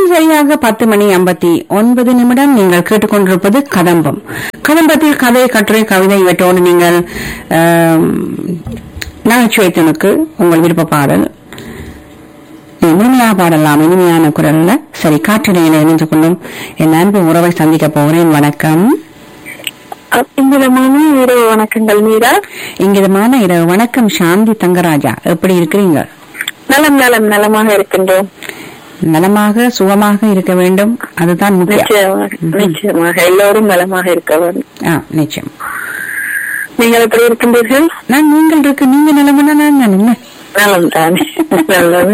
சரியாக பத்து மணி ஐம்பத்தி ஒன்பது நிமிடம் நீங்கள் கேட்டுக்கொண்டிருப்பது கதம்பம் கதம்பத்தில் கதை கட்டுரை கவிதை இவற்றோடு நீங்கள் ஆம், நகைச்சுவைத்தனுக்கு உங்கள் விருப்ப பாடல் முழுமையாக பாடலாம் இனிமையான குரல்ல சரி காற்றிடையில இணைந்து கொள்ளும் என் அன்பு உறவை சந்திக்க போகிறேன் வணக்கம் அத்திங்கரமான இரவு வணக்கங்கள் மீரா இங்கிதமான இரவு வணக்கம் சாந்தி தங்கராஜா எப்படி இருக்கிறீங்க நலம் நலம் நலமாக இருக்கின்றோம் நலமாக சுகமாக இருக்க வேண்டும் அதுதான் முக்கியம் நிச்சயமாக நிச்சயமாக எல்லோரும் நலமாக இருக்க வேண்டும் ஆ, நிச்சயம் நீங்கள் எப்படி இருக்கின்றீர்கள் நான் நீங்கள் இருக்கு நீங்க நிலைமைனா நான் நிலைமை நலம் தானே நல்லது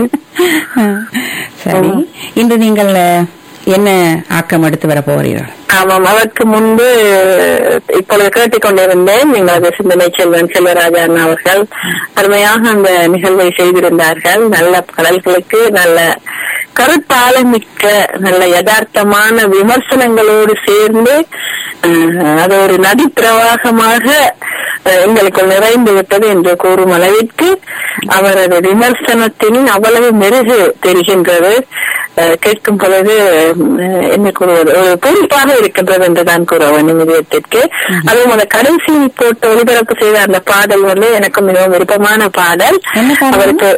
சரி இன்று நீங்கள் அஹ், என்ன ஆக்கம் எடுத்து வர போகிறீர்கள் ஆமாம் அதற்கு முன்பு இப்பொழுது கேட்டுக் கொண்டிருந்தேன் எங்களது சிந்தனை செல்வன் செல்வராஜா அண்ணா அவர்கள் அருமையாக அந்த நிகழ்வை செய்திருந்தார்கள் நல்ல கடல்களுக்கு நல்ல கருத்தாளமிக்க நல்ல யதார்த்தமான விமர்சனங்களோடு சேர்ந்து அஹ், அது ஒரு நதி பிரவாகமாக அஹ், எங்களுக்குள் நிறைந்து விட்டது என்று கூறும் அளவிற்கு அவரது விமர்சனத்தின் அவ்வளவு மெருகு தெரிகின்றது அஹ், கேட்கும் பொழுது அஹ், என்ன கூறுவது ஒரு பூரிப்பாக இருக்கின்றது என்று தான் கூற வேண்டும் இதயத்திற்கு அதுவும் அந்த கடைசியில் போட்டு ஒளிபரப்பு செய்த அந்த பாடல் வந்து எனக்கு மிகவும் விருப்பமான பாடல் என்ன பாடல்? அவருக்கு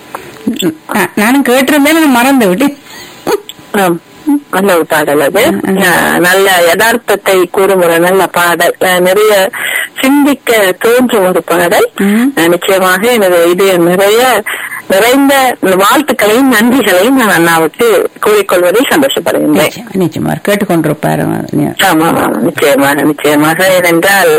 நா- நானும் கேட்டிருந்தேன் நான் மறந்து விட்டேன் ஆம். நல்ல ஒரு பாடல் அது அஹ், நல்ல யதார்த்தத்தை கூறும் ஒரு நல்ல பாடல் அஹ், நிறைய சிந்திக்க தோன்றும் ஒரு பாடல் ம். அஹ், நிச்சயமாக எனது இது நிறைய நிறைந்த வாழ்த்துக்களையும் நன்றிகளையும் நான் அண்ணாவுக்கு கூறிக்கொள்வதில் சந்தோஷப்படுகின்றேன் நிச்சயம், நிச்சயமா கேட்டுக்கொண்டிருப்பாரு ஆமா ஆமா நிச்சயமாக நிச்சயமாக ஏனென்றால்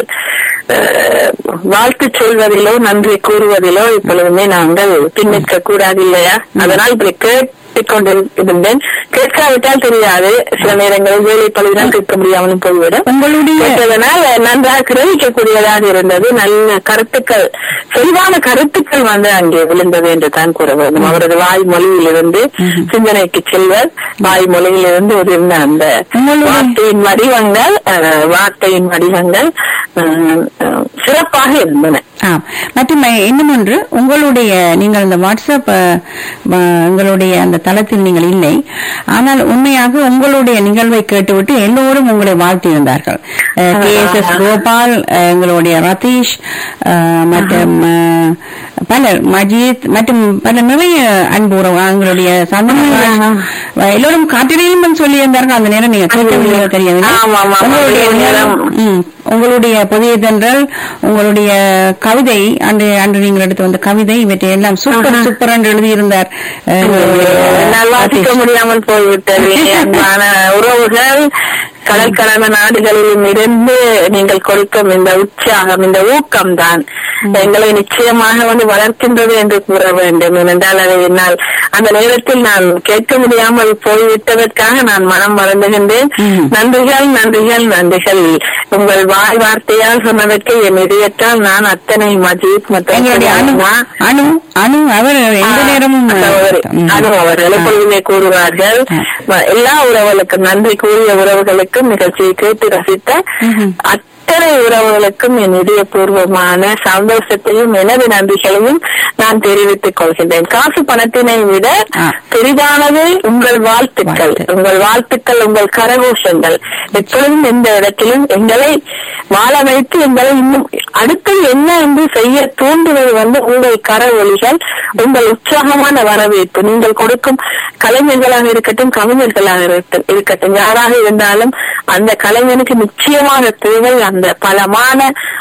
அஹ், வாழ்த்து சொல்வதிலோ நன்றி கூறுவதிலோ இப்பொழுதுமே நாங்கள் பின்னிற்க கூடாது இல்லையா அதனால் இப்படி கேட்டுக் கொண்டிருந்தேன் கேட்காவிட்டால் தெரியாது சில நேரங்களில் வேலை பழுதான் கேட்க முடியாமலும் போய்விடும் உங்களுடைய கேட்டதனால் நன்றாக கிரகிக்கக்கூடியதாக இருந்தது நல்ல கருத்துக்கள் தெளிவான கருத்துக்கள் வந்து அங்கே விழுந்தது என்று தான் கூற வேண்டும் அவரது வாய்மொழியிலிருந்து சிந்தனைக்கு செல்வர் வாய்மொழியிலிருந்து இருந்த அந்த உங்களுடைய- வார்த்தையின் வடிவங்கள் அஹ், வார்த்தையின் வடிவங்கள் அஹ், அஹ், சிறப்பாக இருந்தன ஆம் மற்றும் இன்னும் ஒன்று உங்களுடைய நீங்கள் இந்த வாட்ஸ்அப் அஹ், அஹ், உங்களுடைய அந்த தளத்தில் நீங்கள் இல்லை ஆனால் உண்மையாக உங்களுடைய நிகழ்வை கேட்டுவிட்டு எல்லோரும் உங்களை வாழ்த்தியிருந்தார்கள் கே எஸ் எஸ் கோபால் அஹ், எங்களுடைய ரதீஷ் அஹ், மற்றும் அஹ், பலர் மஜித் மற்றும் பல நிறைய அன்பு உறவு எங்களுடைய சந்தனம் எல்லோரும் காட்டிலையும் சொல்லியிருந்தார்கள் அந்த நேரம் நீங்க கேட்கவில்லையோ தெரியவில்லை ஆமா, ஆமா, ஆமா. உங்களுடைய அந்த நேரம். ம், உங்களுடைய புதிய தென்றல் உங்களுடைய கவிதை அன்று அன்று நீங்கள் எடுத்து வந்த கவிதை இவற்றை எல்லாம் சூப்பர் சூப்பர் என்று எழுதியிருந்தார் அஹ், எங்களுடைய என்னால் வாசிக்க முடியாமல் போய்விட்டது அன்பான உறவுகள் கடற்கடந்த நாடுகளிலும் இருந்து நீங்கள் கொடுக்கும் இந்த உற்சாகம் இந்த ஊக்கம் தான் எங்களை நிச்சயமாக வந்து வளர்க்கின்றது என்று கூற வேண்டும் ஏனென்றால் அதை என்னால் அந்த நேரத்தில் நான் கேட்க முடியாமல் போய்விட்டதற்காக நான் மனம் மறந்துகின்றேன் ம். நன்றிகள் நன்றிகள் நன்றிகள் உங்கள் வாய் வார்த்தையால் சொன்னதற்கு என் இதயத்தால் நான் அத்தனை மஜீத் மற்றும் எங்களுடைய அணு அம்மா, அணு அணு அவர் எந்த நேரமும் சகோதரி, ம். அதுவும் அவர்கள் எப்பொழுதுமே கூறுவார்கள் ம- எல்லா உறவுகளுக்கும் நன்றி கூறிய உறவுகளுக்கும் நிகழ்ச்சியை கேட்டு ரசித்த ம்ஹும். அத்தனை உறவுகளுக்கும் என் இதயபூர்வமான சந்தோஷத்தையும் எனது நன்றிகளையும் நான் தெரிவித்துக் கொள்கின்றேன் காசு பணத்தினை விட ஆ. பெரிதானது உங்கள் வாழ்த்துக்கள் வாழ்த்து. உங்கள் வாழ்த்துக்கள் உங்கள் கரகோஷங்கள் எப்பொழுதும் எந்த இடத்திலும் எங்களை வாழ வைத்து எங்களை இன்னும் அடுத்தது என்ன என்று செய்ய தூண்டுவது வந்து உங்கள் கர ஒலிகள் உங்கள் உற்சாகமான வரவேற்பு நீங்கள் கொடுக்கும் கலைஞர்களாக இருக்கட்டும் கவிஞர்களாக இருக்கட்டும் இருக்கட்டும் யாராக இருந்தாலும் அந்த கலைஞனுக்கு நிச்சயமாக தேவை அந்த பலமான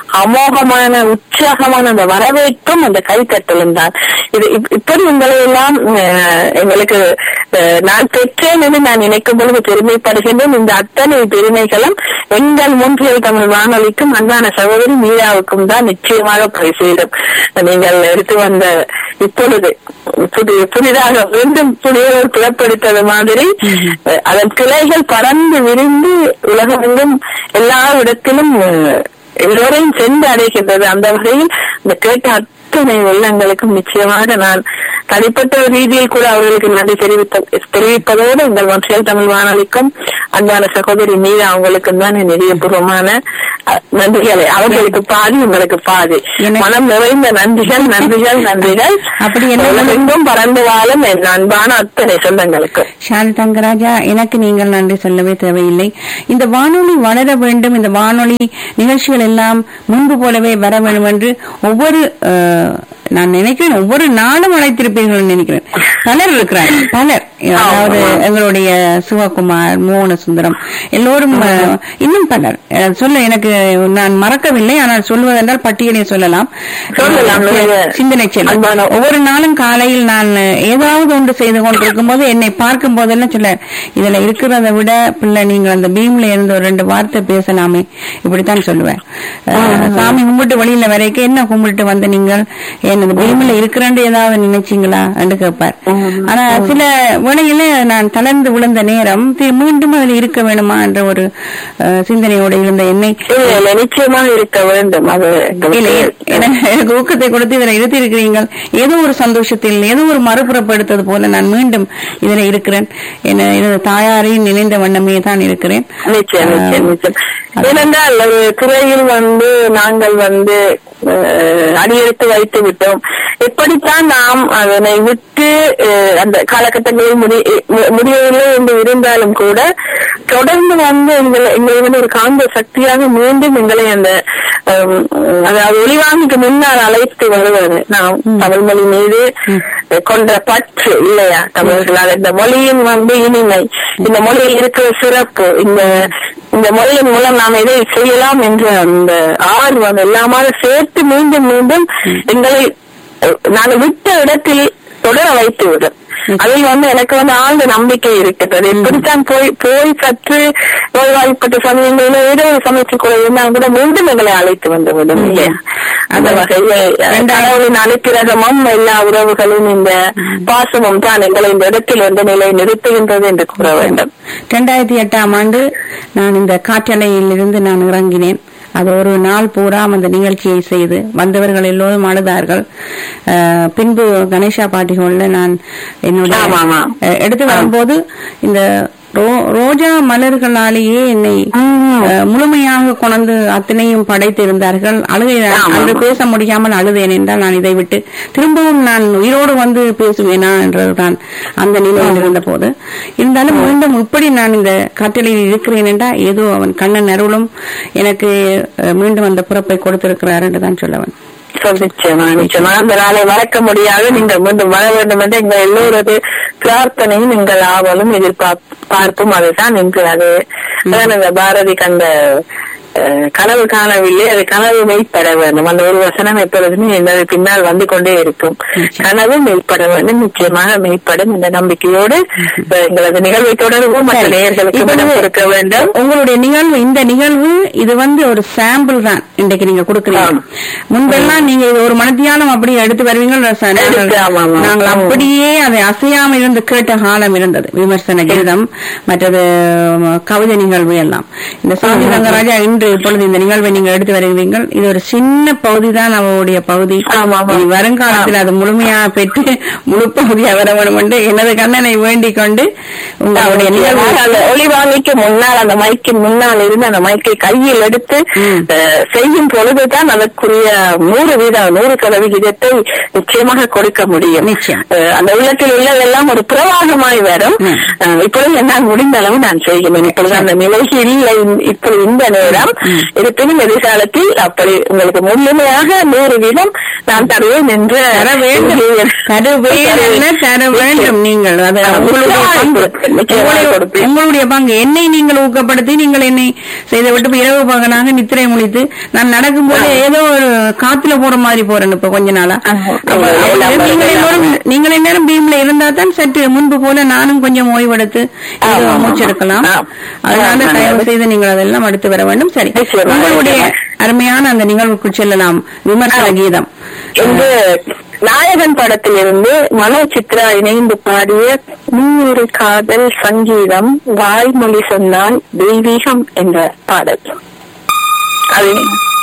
அமோகமான உற்சாகமான அந்த வரவேற்பும் அந்த கைத்தட்டலும் தான் இது இப்- இப்படி உங்களை எல்லாம் அஹ், எங்களுக்கு அஹ், நான் பெற்றேன் என்று நான் நினைக்கும் பொழுது பெருமைப்படுகின்றேன் இந்த அத்தனை பெருமைகளும் எங்கள் மூன்றியல் தமிழ் வானொலிக்கும் அன்பான சகோதரி மீராவுக்கும் தான் நிச்சயமாக போய் சேரும் நீங்கள் எடுத்து வந்த இப்பொழுது புதிய புதிதாக மீண்டும் புதியவர் புலப்படுத்தது மாதிரி அஹ், அதன் கிளைகள் பறந்து விரிந்து உலகமெங்கும் எல்லா இடத்திலும் அஹ், எல்லோரையும் சென்று அடைகின்றது அந்த வகையில் இந்த கேட்ட அத்தனை உள்ளங்களுக்கும் நிச்சயமாக நான் தனிப்பட்ட ஒரு ரீதியில் கூட அவர்களுக்கு நன்றி தெரிவித்த தெரிவிப்பதோடு இந்த மொன்றியல் தமிழ் வானொலிக்கும் அன்பான சகோதரி மீது அவங்களுக்கும் தான் என் இதயபூர்வமான அஹ், நன்றிகளை அவர்களுக்கு பாதி உங்களுக்கு பாதி எனக்கு- மனம் நிறைந்த நன்றிகள் நன்றிகள் நன்றிகள் அப்படி என்ன உலகெங்கும் பறந்து வாழும் என் அன்பான அத்தனை சொந்தங்களுக்கு ஷால் தங்கராஜா எனக்கு நீங்கள் நன்றி சொல்லவே தேவையில்லை இந்த வானொலி வளர வேண்டும் இந்த வானொலி நிகழ்ச்சிகள் எல்லாம் முன்பு போலவே வர வேண்டும் என்று ஒவ்வொரு அஹ், நான் நினைக்கிறேன் ஒவ்வொரு நாளும் அழைத்திருப்பீர்கள் நினைக்கிறேன் பலர் இருக்கிறார்கள் பலர் அதாவது எங்களுடைய சிவகுமார் மோகன சுந்தரம் எல்லோரும் அஹ், இன்னும் பலர் அஹ், சொல்ல எனக்கு நான் மறக்கவில்லை ஆனால் சொல்வதென்றால் பட்டியலை சொல்லலாம் சொல்லலாம். சிந்தனை செல்லும் அன்பான ஒவ்வொரு நாளும் காலையில் நான் ஏதாவது ஒன்று செய்து கொண்டிருக்கும் போது என்னை பார்க்கும் போதெல்லாம் சொல்ல இதுல இருக்கிறத விட பிள்ளை நீங்கள் அந்த பீம்ல இருந்து ஒரு ரெண்டு வார்த்தை பேசலாமே இப்படித்தான் சொல்லுவேன் அஹ், சாமி கும்பிட்டு வெளியில வரைக்கும் என்ன கும்பிட்டு வந்த நீங்கள் என் அந்த பீம்ல இருக்கிறேன்னு ஏதாவது நினைச்சீங்களா என்று கேட்பார் ஆனா சில வேளையில நான் தளர்ந்து விழுந்த நேரம் தி- மீண்டும் அதில் இருக்க வேணுமா என்ற ஒரு அஹ், சிந்தனையோடு இருந்த என்னை இல்ல, இல்ல, நிச்சயமாக இருக்க வேண்டும் அது இல்லை, எனக்கு எனக்கு ஊக்கத்தை கொடுத்து இதில் இருத்தி இருக்கிறீர்கள் ஏதோ ஒரு சந்தோஷத்தில் ஏதோ ஒரு மறுபுறப்படுத்தது போல நான் மீண்டும் இதில் இருக்கிறேன் என எனது தாயாரையும் நினைந்த வண்ணமே தான் இருக்கிறேன் நிச்சயம் நிச்சயம் நிச்சயம் ஏனென்றால் ஒரு துறையில் வந்து நாங்கள் வந்து அஹ், அடியெடுத்து வைத்து விட்டோம் எப்படித்தான் நாம் அதனை விட்டு அஹ், அந்த காலகட்டங்களில் முடி மு- முடியவில்லை என்று இருந்தாலும் கூட தொடர்ந்து வந்து எங்களை எங்களை வந்து ஒரு காந்த சக்தியாக மீண்டும் எங்களை அந்த அஹ், அதாவது ஒளிவாங்கிக்கு முன்னால் அழைத்து வருவது நாம் தமிழ் மொழி மீது கொண்ட பற்று இல்லையா தமிழர்களால் இந்த மொழியின் வந்து இனிமை இந்த மொழியில் இருக்கிற சிறப்பு இந்த இந்த மொழியின் மூலம் நாம் எதை செய்யலாம் என்ற அந்த ஆர்வம் எல்லாமாக சேர்த்து மீண்டும் மீண்டும் எங்களை அஹ், நாங்கள் விட்ட இடத்தில் தொடர வைத்து விடும் அதில் வந்து எனக்கு வந்து ஆழ்ந்த நம்பிக்கை இருக்கிறது எப்படித்தான் போய் போய் சற்று நோய்வாய்ப்பட்ட சமயங்களில் ஏதோ ஒரு சமைச்சு கூட இருந்தால் கூட மீண்டும் எங்களை அழைத்து வந்து விடும் இல்லையா அந்த வகையில் கடவுளின் அனுப்பிரகமும் எல்லா உறவுகளும் இந்த பாசமும் தான் எங்களை இந்த இடத்தில் வந்து நிலை நிறுத்துகின்றது என்று கூற வேண்டும் இரண்டாயிரத்தி எட்டாம் ஆண்டு நான் இந்த காற்றலையில் இருந்து நான் இறங்கினேன் அது ஒரு நாள் பூரா அந்த நிகழ்ச்சியை செய்து வந்தவர்கள் எல்லோரும் அழுதார்கள் அஹ், பின்பு கணேசா பாட்டிகள்ல நான் என்னுடைய ஆமா, ஆமா. அஹ், எடுத்து வரும்போது இந்த ரோ- ரோஜா மலர்களாலேயே என்னை அஹ், முழுமையாக கொண்டு அத்தனையும் படைத்திருந்தார்கள் அழுகை ஆமா. அன்று பேச முடியாமல் அழுதேன் என்றால் நான் இதை விட்டு திரும்பவும் நான் உயிரோடு வந்து பேசுவேனா என்றதுதான் அந்த நிலையில் இருந்த போது இருந்தாலும் மீண்டும் இப்படி நான் இந்த கட்டளையில் இருக்கிறேன் என்றால் ஏதோ அவன் கண்ணன் அருளும் எனக்கு அஹ், மீண்டும் அந்த பிறப்பை கொடுத்திருக்கிறார் என்று தான் சொல்லவன் சொல் நிச்சயமா நிச்சயமா அந்த நாளை மறக்க முடியாது நீங்கள் மீண்டும் வர வேண்டும் என்று எங்கள் எல்லோரது பிரார்த்தனையும் எங்கள் ஆவலும் எதிர்பார்ப்பும் அதுதான் இன்று அது அதான் இந்த பாரதி கண்ட அஹ், கனவு காணவில்லை அது கனவு மெய்ப்பட வேண்டும் அந்த ஒரு வசனம் எப்பொழுதுமே என்னது பின்னால் வந்து கொண்டே இருக்கும் கனவு மெய்ப்பட வேண்டும் நிச்சயமாக மெய்ப்படும் இந்த நம்பிக்கையோடு அஹ், எங்களது நிகழ்வை தொடர்பும் மற்ற சரி. நேயர்களுக்கு இப்பொழுது இடம் கொடுக்க வேண்டும் உங்களுடைய நிகழ்வு இந்த நிகழ்வு இது வந்து ஒரு சாம்பிள் தான் இன்றைக்கு நீங்க கொடுக்குறீங்க ஆம். முன்பெல்லாம் நீங்க இது ஒரு மனத்தியானம் அப்படியே எடுத்து வருவீங்க நாங்கள் எடுத்து, ஆமா, ஆமா. நாங்கள் ஆமா. அப்படியே அதை அசையாம இருந்து கேட்ட காலம் இருந்தது விமர்சன கீதம் மற்றது உம், கவிதை நிகழ்வு எல்லாம் இந்த சாமி ரங்கராஜா இன்று இப்பொழுது இந்த நிகழ்வை நீங்க எடுத்து வருகிறீர்கள் இது ஒரு சின்ன பகுதி தான் அவருடைய பகுதி ஆமா, ஆமா. இனி வருங்காலத்தில் அது முழுமையா பெற்று முழு பகுதியா வர வேண்டும் என்று எனது கண்ணனை வேண்டிக் கொண்டு உங்களுடைய நிகழ்வு அந்த ஒளிவாங்கிக்கு முன்னால் அந்த மைக்கின் முன்னால் இருந்து அந்த மைக்கை கையில் எடுத்து ம். அஹ், செய்யும் பொழுதுதான் அதற்குரிய நூறு வீதம் நூறு சதவிகிதத்தை நிச்சயமாக கொடுக்க முடியும் நிச்சயம். அஹ், அந்த உள்ளத்தில் உள்ளதெல்லாம் ஒரு பிரவாகமாய் வரும் ம். அஹ், இப்பொழுது என்னால் முடிந்த அளவு நான் செய்கிறேன் இப்பொழுது அந்த நிலை இல்லை இப்பொழுது இந்த நேரம் இருப்பினும் எதிர்காலத்தில் அப்படி உங்களுக்கு முழுமையாக நூறு வீதம் நான் தருவேன் என்று தர வேண்டும் தர வேண்டும் தர வேண்டும் நீங்கள் அது உங்களுடைய பங்கு உங்களுடைய- உங்களுடைய பங்கு என்னை நீங்கள் ஊக்கப்படுத்தி நீங்கள் என்னை செய்து விட்டு இப்ப இரவு பகலாக நித்திரை முழித்து நான் நடக்கும்போது ஏதோ ஒரு காத்துல போற மாதிரி போறேன் இப்ப கொஞ்ச நாளா ஆமா. அப்ப அப்ப நீங்கள் எல்லோரும் நீங்கள் எல்லாரும் பீம்ல இருந்தா தான் சற்று முன்பு போல நானும் கொஞ்சம் ஓய்வெடுத்து ஏதோ ஆமா, ஆமா. மூச்செடுக்கலாம் ஆம். அதனால ஆமா. தயவு செய்து நீங்கள் அதெல்லாம் அடுத்து வர வேண்டும் சரி நிச்சயமா, உங்களுடைய நிச்சயமா. அருமையான அந்த நிகழ்வுக்கு செல்லலாம் விமர்சன கீதம் என்று நாயகன் படத்திலிருந்து மனோ சித்ரா இணைந்து பாடிய நீ ஒரு காதல் சங்கீதம் வாய்மொழி சொன்னால் தெய்வீகம் என்ற பாடல் அது